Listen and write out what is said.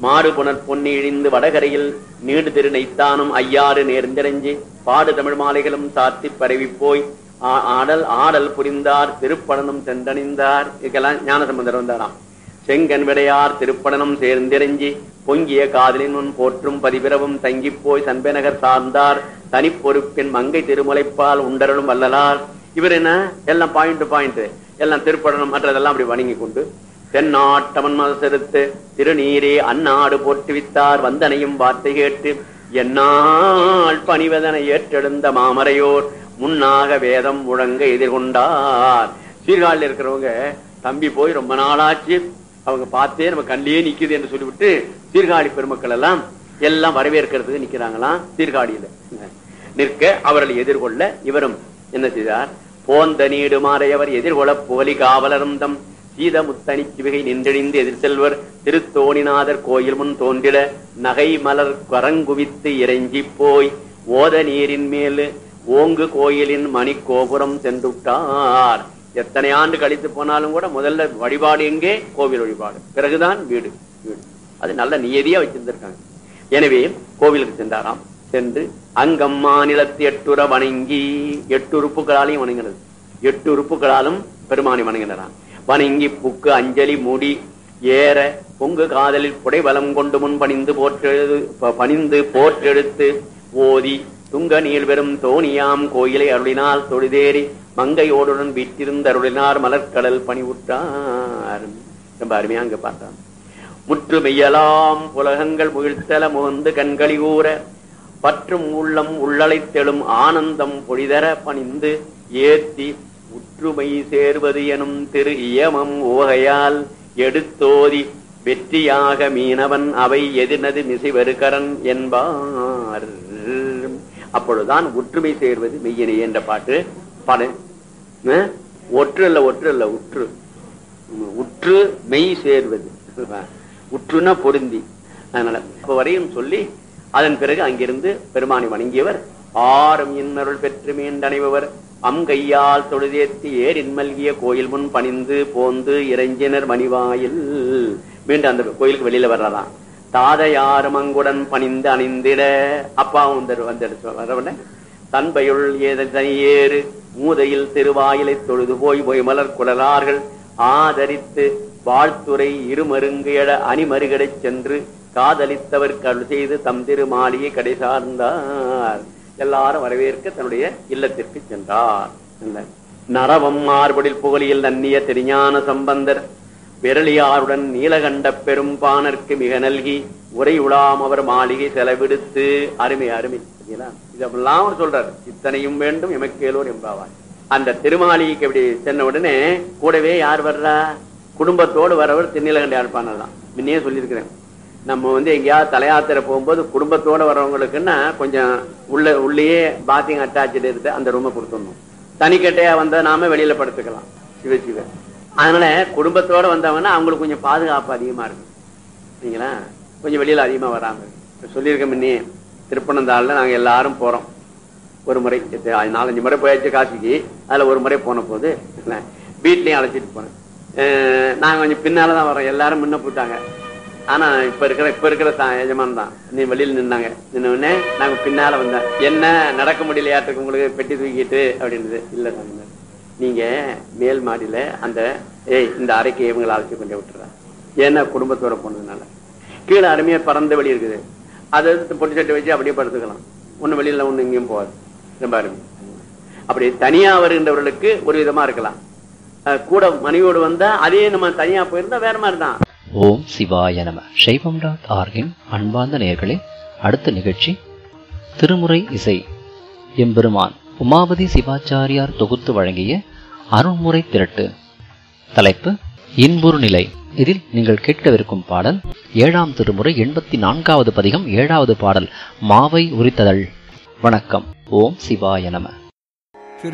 மாறுபுணர் Ponni இழிந்து வடகரையில் need திரு நெய்த்தானும் ஐயாறு நேர்ந்திரஞ்சி பாடு தமிழ் மாலைகளும் சாத்தி பரவி போய் ஆ- ஆடல் ஆடல் புரிந்தார் திருப்படனம் சென்றணிந்தார் இதுக்கெல்லாம் ஞானசம்பந்தர் வந்தாராம் செங்கன் விடையார் திருப்படனம் சேர்ந்திரஞ்சி பொங்கிய காதலின் முன் போற்றும் பதிபிரவும் தங்கிப் போய் சண்பெனகர் சார்ந்தார் தனிப்பொறுப்பின் மங்கை திருமுலைப்பால் உண்டரலும் வல்லலார் இவர் என்ன எல்லாம் பாயிண்ட் பாயிண்ட் எல்லாம் திருப்படனம் மற்றதெல்லாம் அப்படி வணங்கி கொண்டு தென்னாட்டவன் மதசெருத்து திருநீரே அந்நாடு போற்றுவித்தார் வந்தனையும் வார்த்தை கேட்டு என்னால் பணிவதனை ஏற்றெழுந்த மாமரையோர் முன்னாக வேதம் முழங்க எதிர்கொண்டார் சீர்காழில் இருக்கிறவங்க தம்பி போய் ரொம்ப நாளாச்சு அவங்க பார்த்தே நம்ம கண்ணிலே நிக்குது என்று சொல்லிவிட்டு சீர்காழி பெருமக்கள் எல்லாம் எல்லாம் வரவேற்கிறதுக்கு நிக்கிறாங்களாம் சீர்காழியில நிற்க அவர்களை எதிர்கொள்ள இவரும் என்ன செய்தார் போந்த நீடு மாறையவர் எதிர்கொள்ள புகழி காவலருந்தம் சீத முத்தனி சிவிகை நின்றெழிந்து எதிர் செல்வர் திருத்தோணிநாதர் கோயில் முன் தோன்றிட நகை மலர் கரங்குவித்து இறைஞ்சி போய் ஓத நீரின் மேல் ஓங்கு கோயிலின் மணி கோபுரம் சென்றுட்டார் எத்தனை ஆண்டு கழித்து போனாலும் கூட முதல்ல வழிபாடு எங்கே கோவில் வழிபாடு பிறகுதான் வீடு வீடு அது நல்ல நியதியா வச்சிருந்திருக்காங்க எனவே கோவிலுக்கு சென்றாராம் சென்று அங்கம் மாநிலத்து எட்டுற வணங்கி எட்டு உறுப்புகளாலையும் வணங்கினது எட்டு உறுப்புகளாலும் பெருமானை வணங்கினாராம் வணங்கி புக்கு அஞ்சலி முடி ஏற பொங்கு காதலில் புடை வலம் கொண்டு முன் பணிந்து போற்றெழு ப- பணிந்து போற்றெடுத்து ஓதி துங்க நீள் வெறும் தோணியாம் கோயிலை அருளினால் தொழுதேறி மங்கையோடுடன் வீட்டிருந்த அருளினார் மலர்க்கடல் பணிவுற்றார் ரொம்ப அருமையா அங்க பார்த்தான் முற்று மெய்யலாம் புலகங்கள் முகிழ்த்தல முகந்து கண்களி ஊற பற்றும் உள்ளம் உள்ளழைத்தெழும் ஆனந்தம் பொழிதர பணிந்து ஏத்தி உற்றுமை சேர்வது எனும் திரு இயமம் ஓகையால் எடுத்தோதி வெற்றியாக மீனவன் அவை எதிர்னது மிசைவருகரன் என்பார் அப்பொழுதுதான் ஒற்றுமை சேர்வது மெய்யனே என்ற பாட்டு பாடு அஹ்? ஒற்று அல்ல ஒற்று அல்ல உற்று உம், உற்று மெய் சேர்வது உற்றுன பொருந்தி அதனால இப்ப வரையும் சொல்லி அதன் பிறகு அங்கிருந்து பெருமானை வணங்கியவர் ஆறும் இன்னருள் பெற்று மீண்டணைபவர் அம் கையால் தொழுதேத்தி ஏரின் மல்கிய கோயில் முன் பணிந்து போந்து இறைஞ்சினர் மணிவாயில் மீண்டும் அந்த கோயிலுக்கு வெளியில வர்றாராம் தாதையாரும் அங்குடன் பணிந்து அணிந்திட அப்பாவும் வந்து வந்து வரவன தன்பையுள் ஏத தனியேறு மூதையில் திருவாயிலை தொழுது போய் போய் மலர் குழலார்கள் ஆதரித்து வாழ்த்துறை இருமருங்கு எழ அணிமருகடைச் சென்று காதலித்தவர் கருள் செய்து தம் திரு மாளிகை கடை சார்ந்தார் எல்லாரும் வரவேற்க தன்னுடைய இல்லத்திற்கு சென்றார் இல்ல. நரவம் மார்படில் புகழியில் நன்னிய திருஞான சம்பந்தர் விரலியாருடன் நீலகண்ட பெரும்பானர்க்கு மிக நல்கி உரை உலாம் அவர் மாளிகை செலவிடுத்து அருமை அருமை சரிங்களா? இதெல்லாம் அவர் சொல்றாரு இத்தனையும் வேண்டும் எமக்கேலோர் என்பாவார் அந்த திருமாளிகைக்கு அப்படி சென்ன உடனே கூடவே யார் வர்றா குடும்பத்தோடு வரவர் திருநீலகண்ட யாழ்ப்பாணர் தான் முன்னே சொல்லியிருக்கிறேன் நம்ம வந்து எங்கேயாவது தலையாத்திரை போகும்போது குடும்பத்தோட வர்றவங்களுக்குன்னா கொஞ்சம் உள்ள உள்ளேயே பாத்திங் அட்டாச்சு இருந்து அந்த ரூமை கொடுத்துடணும் தனிக்கட்டையா வந்தா நாம வெளியில படுத்துக்கலாம் சிவ சிவ அதனால குடும்பத்தோட வந்தவங்கன்னா அவங்களுக்கு கொஞ்சம் பாதுகாப்பு அதிகமா இருக்கும் சரிங்களா கொஞ்சம் வெளியில அதிகமா வராம இருக்கு. இப்ப சொல்லியிருக்க முன்னே திருப்பனந்தாள்ல நாங்க எல்லாரும் போறோம் ஒரு முறை எத்த- நாலஞ்சு முறை போயாச்சு காசிக்கு அதுல ஒரு முறை போன போது என்ன, வீட்லயும் அழைச்சிட்டு போனேன் அஹ் நாங்க கொஞ்சம் பின்னாலதான் வரோம் எல்லாரும் முன்ன போட்டாங்க ஆனா இப்ப இருக்கிற இப்ப இருக்கிற தா- எஜமான் தான் நீ வெளியில நின்னாங்க நின்ன உடனே நாங்க பின்னால வந்தேன் என்ன நடக்க முடியலையாட்டுக்கு உங்களுக்கு பெட்டி தூக்கிட்டு அப்படின்றது இல்ல சாமி நீங்க மேல் மாடியில அந்த ஏய் இந்த அறைக்கு இவங்களை அழைச்சி கொண்டு விட்டுறா ஏன்னா குடும்பத்தோட போனதுனால கீழே அருமையா பறந்த வெளி இருக்குது அதை எடுத்து பொட்டி சட்டை வச்சு அப்படியே படுத்துக்கலாம் ஒண்ணு வெளியில ஒண்ணு எங்கேயும் போகாது ரொம்ப அருமை அப்படி தனியா வருகின்றவர்களுக்கு ஒரு விதமா இருக்கலாம் அஹ் கூட மனைவியோடு வந்தா அதே நம்ம தனியா போயிருந்தா வேற மாதிரி தான் ஓம் சிவாய நம சைவம் டாட் ஆர்கின் அன்பார்ந்த நேயர்களே அடுத்த நிகழ்ச்சி திருமுறை இசை எம்பெருமான் உமாபதி சிவாச்சாரியார் தொகுத்து வழங்கிய அருண்முறை திரட்டு தலைப்பு இன்புறு நிலை இதில் நீங்கள் கேட்கவிருக்கும் பாடல் ஏழாம் திருமுறை எண்பத்தி நான்காவது பதிகம் ஏழாவது பாடல் மாவை உரித்ததள் வணக்கம் ஓம் சிவாய நம